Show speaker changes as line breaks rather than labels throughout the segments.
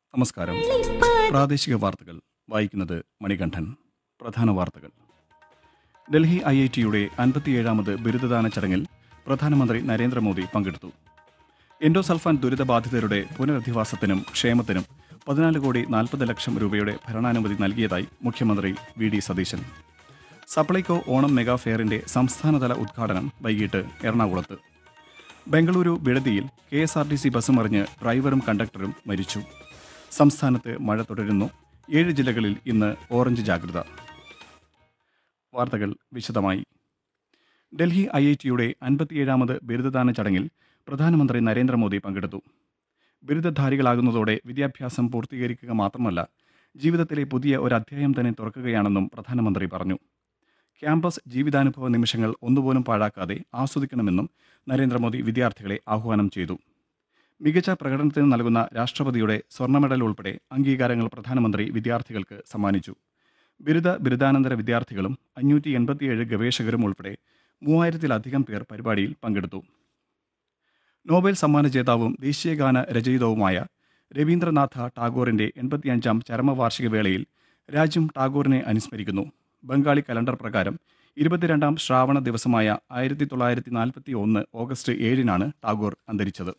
നമസ്കാരം പ്രാദേശിക വാർത്തകൾ വായിക്കുന്നത് മണികണ്ഠൻ പ്രധാന വാർത്തകൾ ഡൽഹി ഐ ഐ ടിയുടെ അൻപത്തിയേഴാമത് ബിരുദദാന ചടങ്ങിൽ പ്രധാനമന്ത്രി നരേന്ദ്രമോദി പങ്കെടുത്തു എൻഡോസൾഫാൻ ദുരിതബാധിതരുടെ പുനരധിവാസത്തിനും ക്ഷേമത്തിനും പതിനാല് കോടി നാൽപ്പത് ലക്ഷം രൂപയുടെ ഭരണാനുമതി നൽകിയതായി മുഖ്യമന്ത്രി V D Satheesan Supplyco Onam mega ഫെയറിന്റെ സംസ്ഥാനതല ഉദ്ഘാടനം വൈകിട്ട് എറണാകുളത്ത് ബംഗളൂരു ബിടതിയിൽ K S R T C bus മറിഞ്ഞ് ഡ്രൈവറും കണ്ടക്ടറും മരിച്ചു സംസ്ഥാനത്ത് മഴ തുടരുന്നു ഏഴ് ജില്ലകളിൽ ഇന്ന് ഓറഞ്ച് ജാഗ്രത വാർത്തകൾ വിശദമായി ഡൽഹി ഐ ഐ ടിയുടെ അൻപത്തിയേഴാമത് ബിരുദദാന ചടങ്ങിൽ പ്രധാനമന്ത്രി നരേന്ദ്രമോദി പങ്കെടുത്തു ബിരുദധാരികളാകുന്നതോടെ വിദ്യാഭ്യാസം പൂർത്തീകരിക്കുക മാത്രമല്ല ജീവിതത്തിലെ പുതിയ ഒരു അധ്യായം തന്നെ തുറക്കുകയാണെന്നും പ്രധാനമന്ത്രി പറഞ്ഞു ക്യാമ്പസ് ജീവിതാനുഭവ നിമിഷങ്ങൾ ഒന്നുപോലും പാഴാക്കാതെ ആസ്വദിക്കണമെന്നും നരേന്ദ്രമോദി വിദ്യാർത്ഥികളെ ആഹ്വാനം ചെയ്തു മികച്ച പ്രകടനത്തിന് നൽകുന്ന രാഷ്ട്രപതിയുടെ സ്വർണ്ണ മെഡൽ ഉൾപ്പെടെ അംഗീകാരങ്ങൾ പ്രധാനമന്ത്രി വിദ്യാർത്ഥികൾക്ക് സമ്മാനിച്ചു ബിരുദ ബിരുദാനന്തര വിദ്യാർത്ഥികളും അഞ്ഞൂറ്റി എൺപത്തിയേഴ് ഗവേഷകരും ഉൾപ്പെടെ മൂവായിരത്തിലധികം പേർ പരിപാടിയിൽ പങ്കെടുത്തു നോബൽ സമ്മാന ജേതാവും ദേശീയഗാന രചയിതാവുമായ രവീന്ദ്രനാഥ ടാഗോറിന്റെ എൺപത്തിയഞ്ചാം ചരമവാർഷിക വേളയിൽ രാജ്യം ടാഗോറിനെ അനുസ്മരിക്കുന്നു ബംഗാളി കലണ്ടർ പ്രകാരം ഇരുപത്തിരണ്ടാം ശ്രാവണ ദിവസമായ ആയിരത്തി തൊള്ളായിരത്തി നാൽപ്പത്തി ഒന്ന് ഓഗസ്റ്റ് ഏഴിനാണ് ടാഗോർ അന്തരിച്ചത്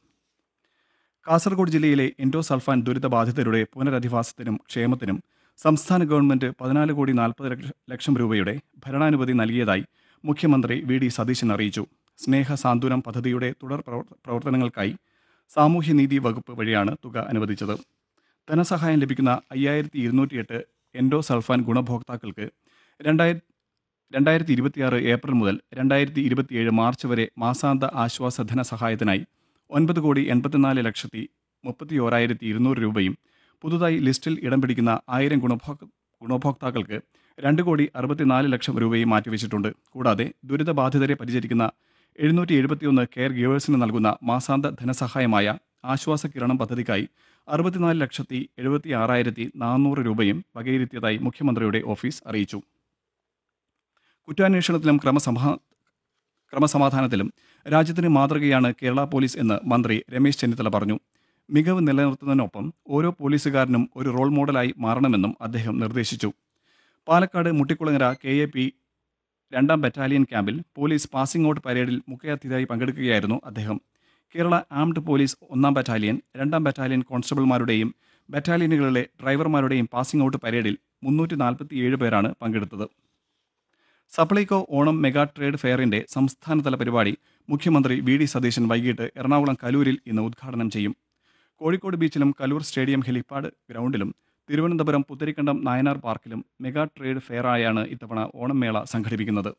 കാസർഗോഡ് ജില്ലയിലെ എൻഡോസൾഫാൻ ദുരിതബാധിതരുടെ പുനരധിവാസത്തിനും ക്ഷേമത്തിനും സംസ്ഥാന ഗവൺമെന്റ് പതിനാല് കോടി നാൽപ്പത് ലക്ഷം രൂപയുടെ ഭരണാനുമതി നൽകിയതായി മുഖ്യമന്ത്രി വി ഡി സതീശൻ അറിയിച്ചു സ്നേഹ സാന്ത്വനം പദ്ധതിയുടെ തുടർ പ്രവർ- പ്രവർത്തനങ്ങൾക്കായി സാമൂഹ്യനീതി വകുപ്പ് വഴിയാണ് തുക അനുവദിച്ചത് ധനസഹായം ലഭിക്കുന്ന അയ്യായിരത്തി ഇരുന്നൂറ്റിയെട്ട് എൻഡോസൾഫാൻ ഗുണഭോക്താക്കൾക്ക് രണ്ടായിരത്തി രണ്ടായിരത്തി ഇരുപത്തിയാറ് ഏപ്രിൽ മുതൽ രണ്ടായിരത്തി ഇരുപത്തിയേഴ് മാർച്ച് വരെ മാസാന്ത ആശ്വാസ ധനസഹായത്തിനായി ഒൻപത് കോടി എൺപത്തിനാല് ലക്ഷത്തി മുപ്പത്തി ഓരായിരത്തി ഇരുന്നൂറ് രൂപയും പുതുതായി ലിസ്റ്റിൽ ഇടം പിടിക്കുന്ന ആയിരം ഗുണഭോക്ത ഗുണഭോക്താക്കൾക്ക് രണ്ട് കോടി അറുപത്തിനാല് ലക്ഷം രൂപയും മാറ്റിവെച്ചിട്ടുണ്ട് കൂടാതെ ദുരിതബാധിതരെ പരിചരിക്കുന്ന എഴുന്നൂറ്റി എഴുപത്തിയൊന്ന് കെയർ ഗീവേഴ്സിന് നൽകുന്ന മാസാന്ത ധനസഹായമായ ആശ്വാസ കിരണം പദ്ധതിക്കായി അറുപത്തിനാല് ലക്ഷത്തി എഴുപത്തി ആറായിരത്തി നാനൂറ് രൂപയും വകയിരുത്തിയതായി മുഖ്യമന്ത്രിയുടെ ഓഫീസ് അറിയിച്ചു കുറ്റാന്വേഷണത്തിലും ക്രമസമാ ക്രമസമാധാനത്തിലും രാജ്യത്തിന് മാതൃകയാണ് കേരള പോലീസ് എന്ന് മന്ത്രി രമേശ് ചെന്നിത്തല പറഞ്ഞു മികവ് നിലനിർത്തുന്നതിനൊപ്പം ഓരോ പോലീസുകാരനും ഒരു റോൾ മോഡലായി മാറണമെന്നും അദ്ദേഹം നിർദ്ദേശിച്ചു Palakkad Muttikulangara K A P രണ്ടാം ബറ്റാലിയൻ ക്യാമ്പിൽ പോലീസ് പാസിംഗ് ഔട്ട് പരേഡിൽ മുഖ്യാതിഥിയായി പങ്കെടുക്കുകയായിരുന്നു അദ്ദേഹം കേരള ആംഡ് പോലീസ് ഒന്നാം ബറ്റാലിയൻ രണ്ടാം ബറ്റാലിയൻ കോൺസ്റ്റബിൾമാരുടെയും ബറ്റാലിയനുകളിലെ ഡ്രൈവർമാരുടെയും പാസിംഗ് ഔട്ട് പരേഡിൽ മുന്നൂറ്റി നാൽപ്പത്തിയേഴ് പേരാണ് പങ്കെടുത്തത് സപ്ലൈകോ ഓണം മെഗാ ട്രേഡ് ഫെയറിന്റെ സംസ്ഥാനതല പരിപാടി മുഖ്യമന്ത്രി വി ഡി സതീശൻ വൈകിട്ട് എറണാകുളം കലൂരിൽ ഇന്ന് ഉദ്ഘാടനം ചെയ്യും കോഴിക്കോട് ബീച്ചിലും കലൂർ സ്റ്റേഡിയം ഹെലിപ്പാഡ് ഗ്രൗണ്ടിലും തിരുവനന്തപുരം പുത്തരിക്കണ്ടം നായനാർ പാർക്കിലും മെഗാ ട്രേഡ് ഫെയറായാണ് ഇത്തവണ ഓണം മേള സംഘടിപ്പിക്കുന്നത്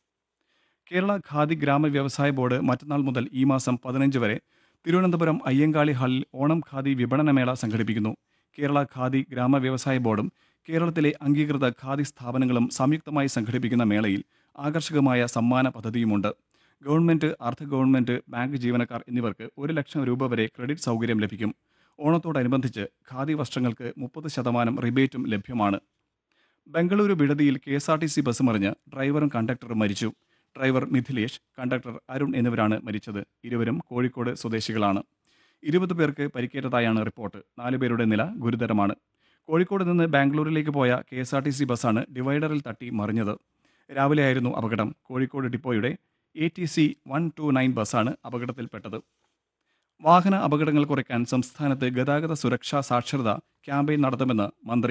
കേരള ഖാദി ഗ്രാമ വ്യവസായ ബോർഡ് മറ്റന്നാൾ മുതൽ ഈ മാസം പതിനഞ്ച് വരെ തിരുവനന്തപുരം അയ്യങ്കാളി ഹാളിൽ ഓണം ഖാദി വിപണനമേള സംഘടിപ്പിക്കുന്നു കേരള ഖാദി ഗ്രാമ വ്യവസായ ബോർഡും കേരളത്തിലെ അംഗീകൃത ഖാദി സ്ഥാപനങ്ങളും സംയുക്തമായി സംഘടിപ്പിക്കുന്ന മേളയിൽ ആകർഷകമായ സമ്മാന പദ്ധതിയുമുണ്ട് ഗവൺമെന്റ് അർദ്ധ ഗവൺമെന്റ് ബാങ്ക് ജീവനക്കാർ എന്നിവർക്ക് ഒരു ലക്ഷം രൂപ വരെ ക്രെഡിറ്റ് സൗകര്യം ലഭിക്കും ഓണത്തോടനുബന്ധിച്ച് ഖാദി വസ്ത്രങ്ങൾക്ക് മുപ്പത് ശതമാനം റിബേറ്റും ലഭ്യമാണ് ബംഗളൂരു ബിടതിയിൽ K S R T C bus മറിഞ്ഞ് ഡ്രൈവറും കണ്ടക്ടറും മരിച്ചു ഡ്രൈവർ മിഥിലേഷ് കണ്ടക്ടർ അരുൺ എന്നിവരാണ് മരിച്ചത് ഇരുവരും കോഴിക്കോട് സ്വദേശികളാണ് ഇരുപത് പേർക്ക് പരിക്കേറ്റതായാണ് റിപ്പോർട്ട് നാല് പേരുടെ നില ഗുരുതരമാണ് കോഴിക്കോട് നിന്ന് ബാംഗ്ലൂരിലേക്ക് പോയ K S R T C ബസ്സാണ് ഡിവൈഡറിൽ തട്ടി മറിഞ്ഞത് രാവിലെയായിരുന്നു അപകടം കോഴിക്കോട് ഡിപ്പോയുടെ A T C one two nine ബസ്സാണ് അപകടത്തിൽപ്പെട്ടത് വാഹന അപകടങ്ങൾ കുറയ്ക്കാൻ സംസ്ഥാനത്ത് ഗതാഗത സുരക്ഷാ സാക്ഷരത ക്യാമ്പയിൻ നടത്തുമെന്ന് മന്ത്രി